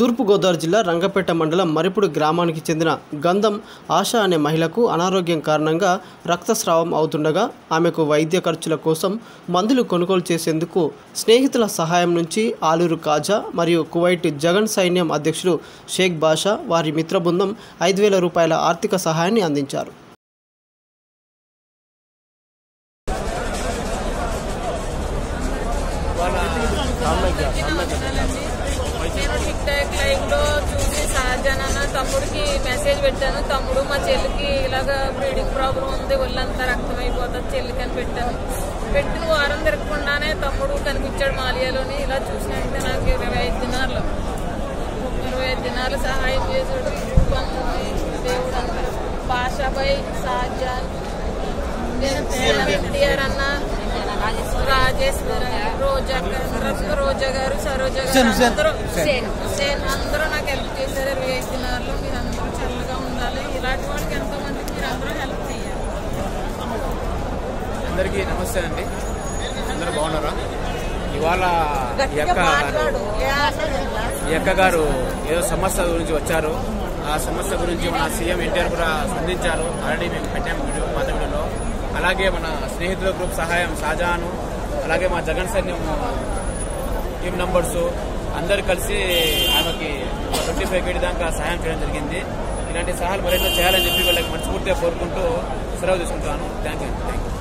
తూర్పుగోదావరి జిల్లా రంగపేట మండలం మరిపుడు గ్రామానికి చెందిన గంధం ఆశ అనే మహిళకు అనారోగ్యం కారణంగా రక్తస్రావం అవుతుండగా ఆమెకు వైద్య ఖర్చుల కోసం మందులు కొనుగోలు చేసేందుకు స్నేహితుల సహాయం నుంచి ఆలూరు కాజా మరియు కువైట్ జగన్ సైన్యం అధ్యక్షుడు షేక్ బాషా వారి మిత్ర బృందం ఐదు వేల రూపాయల ఆర్థిక సహాయాన్ని అందించారు నేను టిక్ టాక్ లైవ్ లో చూసి సహజన్ అన్న తమ్ముడికి మెసేజ్ పెట్టాను తమ్ముడు మా చెల్లికి ఇలాగ బ్లీడింగ్ ప్రాబ్లం ఉంది ఒళ్ళంతా రక్తం అయిపోతుంది చెల్లికి అని పెట్టాను పెట్టిన వారం తిరగకుండానే తమ్ముడు కనిపించాడు మాలియాలోని ఇలా చూసినట్టే నాకు ఇరవై ఐదు దినాలు ఇరవై ఐదు దినాలు సహాయం చేశాడు పంపింది దేవుడు అంతా భాషాపై సహజాన్ ఎన్టీఆర్ అన్న రాజేశ్వర రోజా గారు రోజా గారు సరోజ గారు అందరూ సేన్ అందరూ నాకు హెల్ప్ చేశారు ఇరవై ఐదు దినాల్లో మీరు అందరూ చల్లగా ఉండాలి ఇలాంటి వాళ్ళకి ఎంతో మందికి మీరు అందరూ హెల్ప్ చేయాలి అందరికీ నమస్తే అండి అందరూ బాగున్నారా ఇవాళ ఈ అక్క ఈ అక్క గారు ఏదో సమస్య గురించి వచ్చారు ఆ సమస్య గురించి మన సీఎం ఎన్టీఆర్ కూడా స్పందించారు ఆల్రెడీ మేము పెట్టాము వీడియో పాత వీడియోలో అలాగే మన స్నేహితుల గ్రూప్ సహాయం షాజహాను అలాగే మా జగన్ సైన్యం టీమ్ నంబర్స్ అందరు కలిసి ఆమెకి ట్వంటీ ఫైవ్ కేటీ దాకా సహాయం చేయడం జరిగింది ఇలాంటి సహాయాలు మరెన్నో చేయాలని చెప్పి వాళ్ళకి మనస్ఫూర్తిగా కోరుకుంటూ సెలవు తీసుకుంటాను థ్యాంక్ యూ థ్యాంక్ యూ